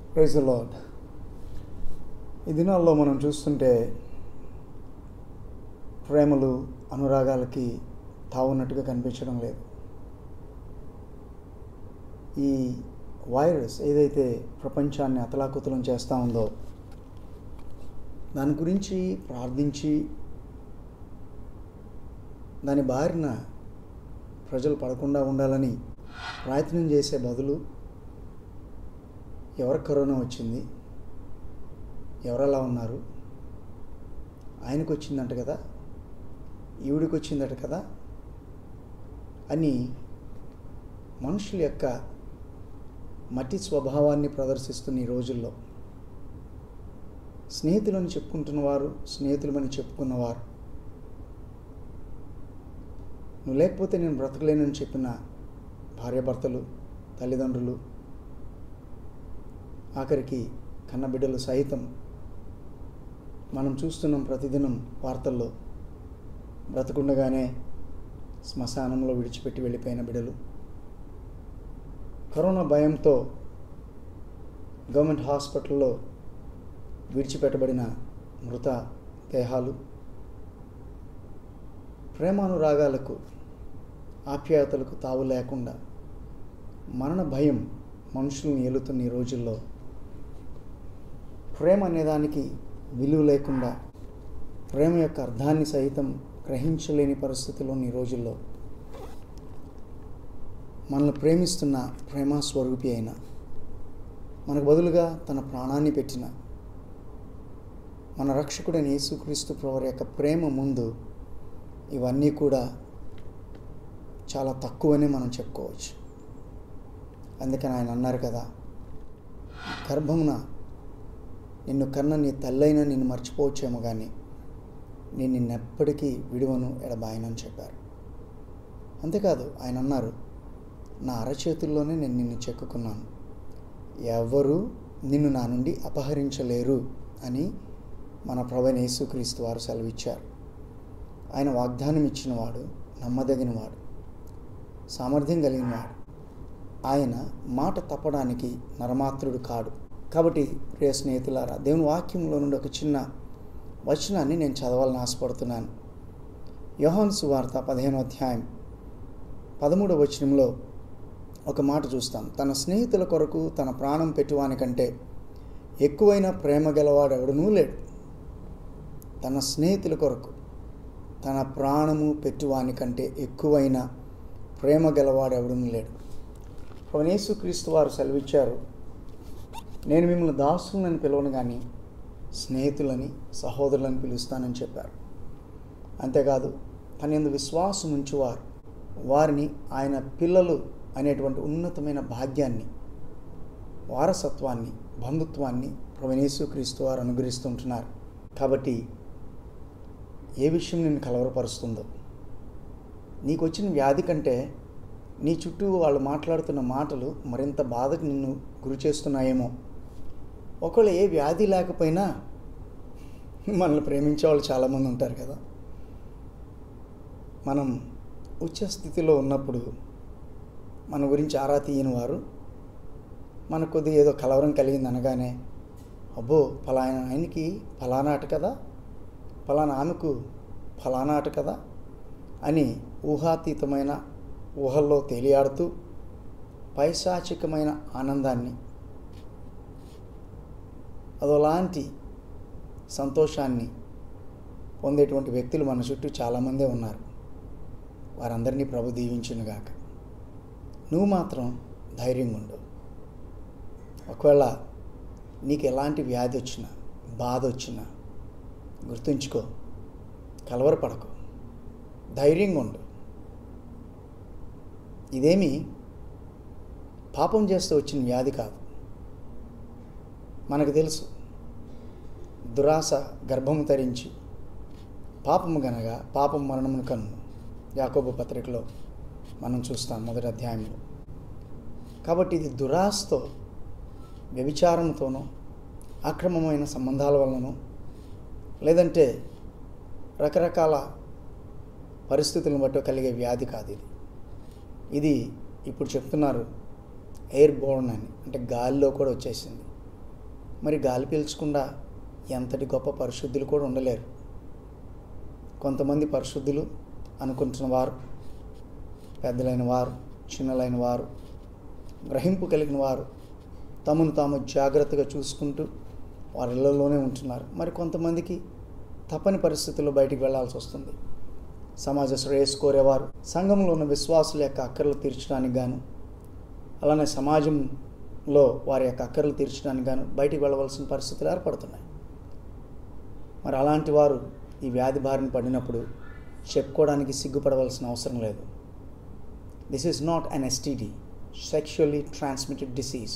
Praise the lord ఈ దినాల్లో మనం చూస్తుంటే ప్రేమలు అనురాగాలకి తావున్నట్టుగా కనిపించడం లేదు ఈ వైరస్ ఏదైతే ప్రపంచాన్ని అతలాకుతలం చేస్తూ ఉందో దాని గురించి ప్రార్థించి దాని బారిన ప్రజలు పడకుండా ఉండాలని ప్రయత్నం చేసే బదులు ఎవరికి కరోనా వచ్చింది ఎవరలా ఉన్నారు ఆయనకు వచ్చిందంట కదా ఈవిడికి వచ్చిందట కదా అని మనుషుల యొక్క మట్టి స్వభావాన్ని ప్రదర్శిస్తున్న ఈ రోజుల్లో స్నేహితులని చెప్పుకుంటున్నవారు స్నేహితులమని చెప్పుకున్నవారు నువ్వు లేకపోతే నేను బ్రతకలేనని చెప్పిన భార్యాభర్తలు తల్లిదండ్రులు ఆఖరికి కన్నబిడ్డలు సహితం మనం చూస్తున్నాం ప్రతిదినం వార్తల్లో బ్రతకుండగానే శ్మశానంలో విడిచిపెట్టి వెళ్ళిపోయిన బిడ్డలు కరోనా భయంతో గవర్నమెంట్ హాస్పిటల్లో విడిచిపెట్టబడిన మృత దేహాలు ప్రేమానురాగాలకు ఆప్యాయతలకు తావు లేకుండా మరణ భయం మనుషులను ఏలుతున్న ఈ రోజుల్లో ప్రేమ అనేదానికి విలువ లేకుండా ప్రేమ యొక్క అర్థాన్ని సహితం గ్రహించలేని పరిస్థితిలో ఈ రోజుల్లో మనల్ని ప్రేమిస్తున్న ప్రేమ స్వరూపి అయిన మనకు బదులుగా తన ప్రాణాన్ని పెట్టిన మన రక్షకుడైన యేసుక్రీస్తు ప్రవర్ యొక్క ప్రేమ ముందు ఇవన్నీ కూడా చాలా తక్కువనే మనం చెప్పుకోవచ్చు అందుకని ఆయన అన్నారు కదా గర్భమున నిన్ను కన్న నీ తల్లైనా నిన్ను మర్చిపోవచ్చేమో కానీ నేను నిన్నెప్పటికీ విడువను ఎడబాయనని చెప్పారు అంతేకాదు ఆయన అన్నారు నా అరచేతుల్లోనే నేను నిన్ను చెక్కుకున్నాను ఎవరు నిన్ను నా నుండి అపహరించలేరు అని మన ప్రభు యేసుక్రీస్తు వారు సెలవిచ్చారు ఆయన వాగ్దానం ఇచ్చినవాడు నమ్మదగినవాడు సామర్థ్యం కలిగినవాడు ఆయన మాట తప్పడానికి నరమాత్రుడు కాడు కాబట్టి ప్రియ స్నేహితులారా దేవుని వాక్యంలో నుండి ఒక చిన్న వచనాన్ని నేను చదవాలని ఆశపడుతున్నాను యోహాన్ సువార్త పదిహేనో అధ్యాయం పదమూడవ వచనంలో ఒక మాట చూస్తాం తన స్నేహితుల కొరకు తన ప్రాణం పెట్టువానికంటే ఎక్కువైన ప్రేమ గలవాడు ఎవడనూ లేడు తన స్నేహితుల కొరకు తన ప్రాణము పెట్టువానికంటే ఎక్కువైన ప్రేమ గలవాడు ఎవడనూ లేడు క్రీస్తు వారు సెలవిచ్చారు నేను మిమ్మల్ని దాసులని పిలవను కానీ స్నేహితులని సహోదరులని పిలుస్తానని చెప్పారు అంతేకాదు తన ఎందు విశ్వాసం ఉంచువారు వారిని ఆయన పిల్లలు అనేటువంటి ఉన్నతమైన భాగ్యాన్ని వారసత్వాన్ని బంధుత్వాన్ని క్రీస్తు వారు అనుగ్రహిస్తుంటున్నారు కాబట్టి ఏ విషయం నిన్ను కలవరపరుస్తుందో నీకు వచ్చిన వ్యాధి కంటే నీ చుట్టూ వాళ్ళు మాట్లాడుతున్న మాటలు మరింత బాధకు నిన్ను గురి చేస్తున్నాయేమో ఒకవేళ ఏ వ్యాధి లేకపోయినా మనల్ని ప్రేమించే వాళ్ళు చాలామంది ఉంటారు కదా మనం ఉచ్చ స్థితిలో ఉన్నప్పుడు మన గురించి ఆరా తీయని వారు మనకు కొద్దిగా ఏదో కలవరం కలిగింది అనగానే అబ్బో ఫలానా ఆయనకి ఫలానా అట కదా ఫలానా ఆమెకు ఫలానా అట కదా అని ఊహాతీతమైన ఊహల్లో తేలియాడుతూ పైశాచికమైన ఆనందాన్ని అదోలాంటి సంతోషాన్ని పొందేటువంటి వ్యక్తులు మన చుట్టూ చాలామందే ఉన్నారు వారందరినీ ప్రభు దీవించునుగాక నువ్వు మాత్రం ధైర్యంగా ఉండు ఒకవేళ నీకు ఎలాంటి వ్యాధి వచ్చినా బాధ వచ్చినా గుర్తుంచుకో కలవరపడకు ధైర్యంగా ఉండు ఇదేమి పాపం చేస్తూ వచ్చిన వ్యాధి కాదు మనకు తెలుసు దురాశ గర్భము ధరించి పాపము గనగా పాపం మరణమును కన్ను యాకోబు పత్రికలో మనం చూస్తాం మొదటి అధ్యాయంలో కాబట్టి ఇది దురాశతో వ్యభిచారంతోనో అక్రమమైన సంబంధాల వలననో లేదంటే రకరకాల పరిస్థితులను బట్టి కలిగే వ్యాధి కాదు ఇది ఇది ఇప్పుడు చెప్తున్నారు ఎయిర్ బోర్న్ అని అంటే గాలిలో కూడా వచ్చేసింది మరి గాలి పీల్చకుండా ఎంతటి గొప్ప పరిశుద్ధులు కూడా ఉండలేరు కొంతమంది పరిశుద్ధులు అనుకుంటున్న వారు పెద్దలైన వారు చిన్నలైన వారు గ్రహింపు కలిగిన వారు తమను తాము జాగ్రత్తగా చూసుకుంటూ వారి ఇళ్లలోనే ఉంటున్నారు మరి కొంతమందికి తప్పని పరిస్థితుల్లో బయటికి వెళ్లాల్సి వస్తుంది సమాజ శ్రేయస్సు కోరేవారు సంఘంలో ఉన్న విశ్వాసుల యొక్క అక్కర్లు తీర్చడానికి గాను అలానే సమాజంలో వారి యొక్క అక్కర్లు తీర్చడానికి గాను బయటికి వెళ్ళవలసిన పరిస్థితులు ఏర్పడుతున్నాయి మరి అలాంటి వారు ఈ వ్యాధి బారిన పడినప్పుడు చెప్పుకోవడానికి సిగ్గుపడవలసిన అవసరం లేదు this is not an STD sexually transmitted disease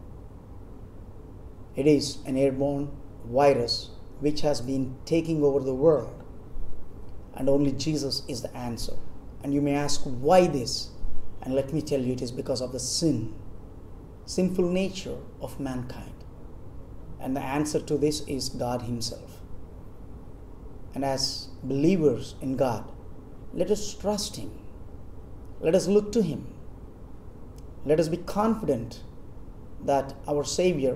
it is an airborne virus which has been taking over the world. And only Jesus is the answer. And you may ask, why this? And let me tell you, it is because of the sin, sinful nature of mankind. And the answer to this is God Himself. And as believers in God, let us trust Him. Let us look to Him. Let us be confident that our Savior,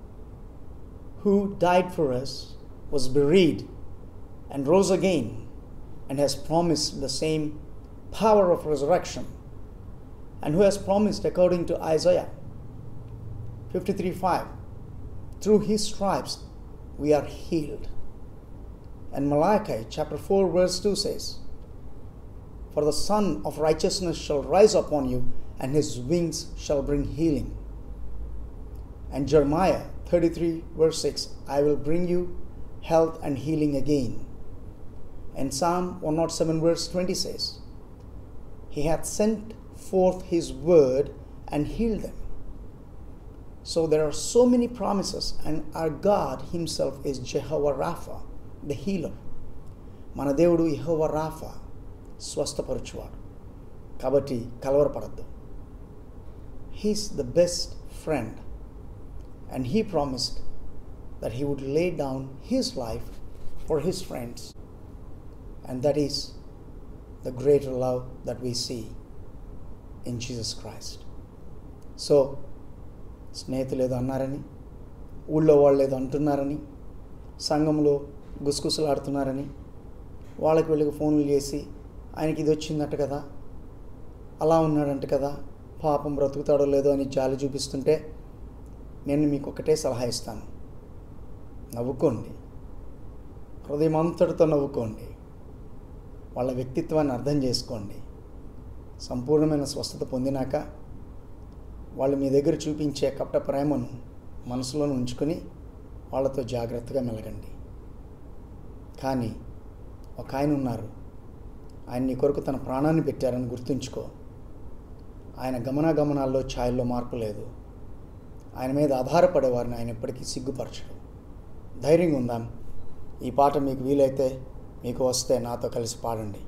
who died for us, was buried and rose again and has promised the same power of resurrection and who has promised according to Isaiah 53 5 through his stripes we are healed and Malachi chapter 4 verse 2 says for the sun of righteousness shall rise upon you and his wings shall bring healing and Jeremiah 33 verse 6 I will bring you health and healing again. And Psalm 107, verse 20 says, He hath sent forth His word and healed them. So there are so many promises, and our God Himself is Jehovah Rapha, the healer. మన దేవుడు యహోవ Rapha స్వస్థపరచువాడు కాబట్టి కలవరపడద్దు he's the best friend and he promised that he would lay down his life for his friends. And that is the greater love that we see in Jesus Christ. So స్నేహితులు ఏదో అన్నారని ఊళ్ళో వాళ్ళు ఏదో అంటున్నారని సంఘంలో గుసగుసలాడుతున్నారని వాళ్ళకి వీళ్ళకి ఫోన్లు చేసి ఆయనకి ఇది వచ్చిందట కదా అలా ఉన్నాడంట కదా పాపం బ్రతుకుతాడో లేదో అని జాలి చూపిస్తుంటే నేను మీకు ఒకటే సలహా ఇస్తాను నవ్వుకోండి హృదయం అంతటితో నవ్వుకోండి వాళ్ళ వ్యక్తిత్వాన్ని అర్థం చేసుకోండి సంపూర్ణమైన స్వస్థత పొందినాక వాళ్ళు మీ దగ్గర చూపించే కపట ప్రేమను మనసులో ఉంచుకొని వాళ్ళతో జాగ్రత్తగా మెలగండి కానీ ఒక ఆయన ఉన్నారు ఆయన నీ కొరకు తన ప్రాణాన్ని పెట్టారని గుర్తుంచుకో ఆయన గమనాగమనాల్లో ఛాయల్లో మార్పు లేదు ఆయన మీద ఆధారపడేవారిని ఆయన ఎప్పటికీ సిగ్గుపరచడు ధైర్యంగా ఉందాం ఈ పాట మీకు వీలైతే మీకు వస్తే నాతో కలిసి పాడండి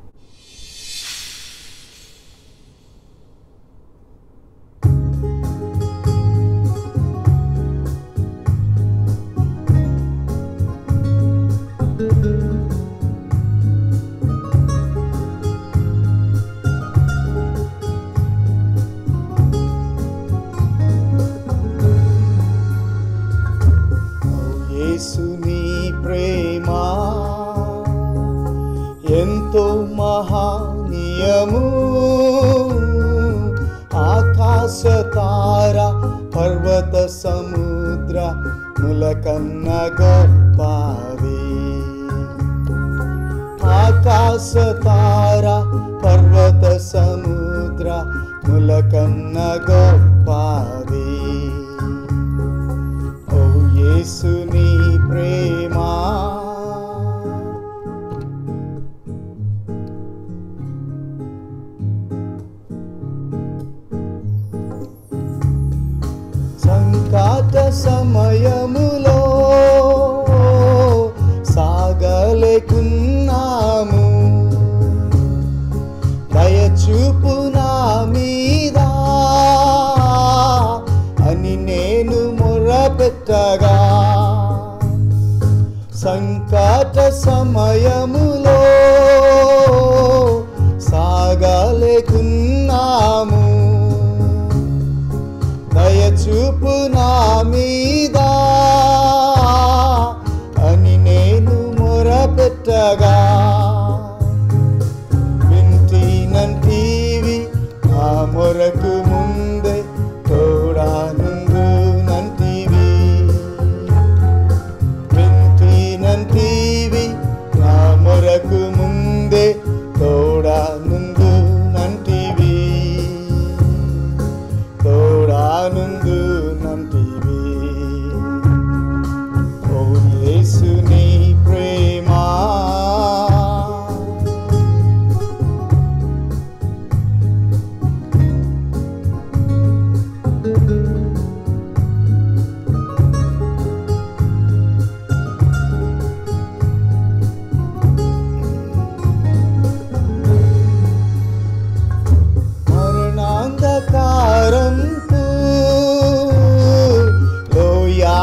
యేసుని ప్రేమ ఎంతో మహానీయము ఆకాశ తార పర్వత సముద్ర ములకన్న గొప్పది ఆకాశ తార పర్వత సముద్ర ములకన్న గొప్పది ఓ యేసుని ప్రేమ సంకాట సమయములో సాగలేకున్నాము దయచూపు నా మీద అని నేను మొరపెట్టగా సంకట సమయములో సాగలేకున్నాము దయచూపు నా మీద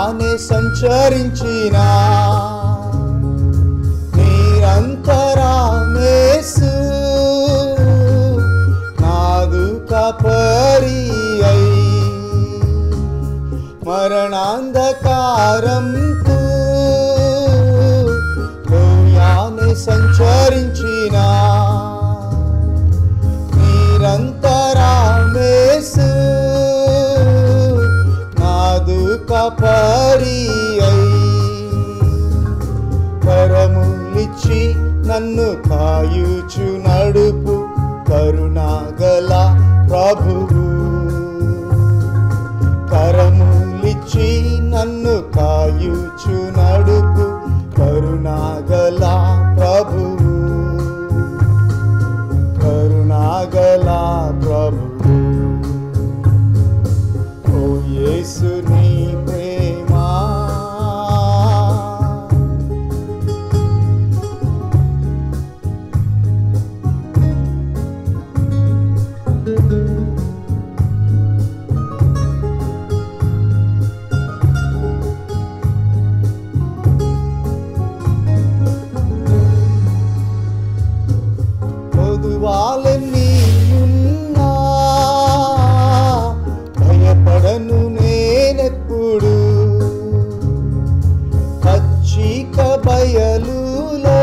లోయానే సంచరించిన నిరంతరామేసు నాదు కపరి అయి మరణాంధకారం లోయానే సంచరించిన నిరంతరామేసు నాదు కపరి అయి కరములిచ్చి నన్ను కాయుచు నడుపు కరుణాగల ప్రభువు కరములిచ్చి నన్ను కాయుచు నడుపు కరుణాగల ప్రభువు కరుణాగల ప్రభువు ఓ యేసు నీ ప్రేమ పొదువాలన్నీ ఉన్నా భయపడను నేనెప్పుడు పచ్చిక బయలులో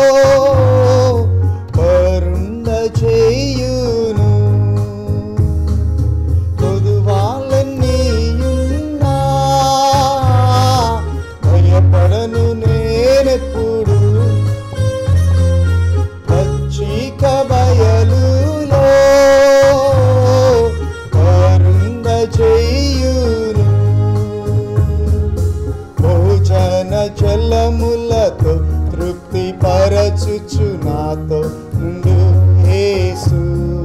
పరుండ చేయును పొదువాలన్నీ ఉన్నా భయపడను నేనెప్పుడు పచ్చిక బయలులో కరుంద చేయును భోజన జలములతో తృప్తి పరచుచు నాతో నుండు యేసు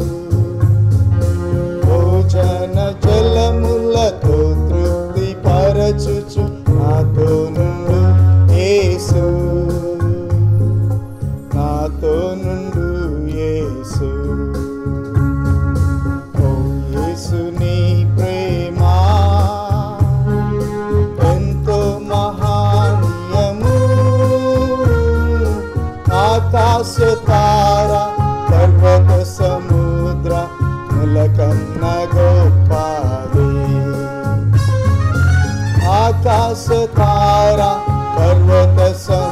భోజన జలములతో తృప్తి పరచుచు నాతో నుండు యేసు నాతో నుండు యేసు ఓ యేసు నీ ప్రేమ ఎంతో మహానీయము ఆకాశ తార పర్వత సముద్ర ములకన్న గోపాలి ఆకాశ తార పర్వత సముద్ర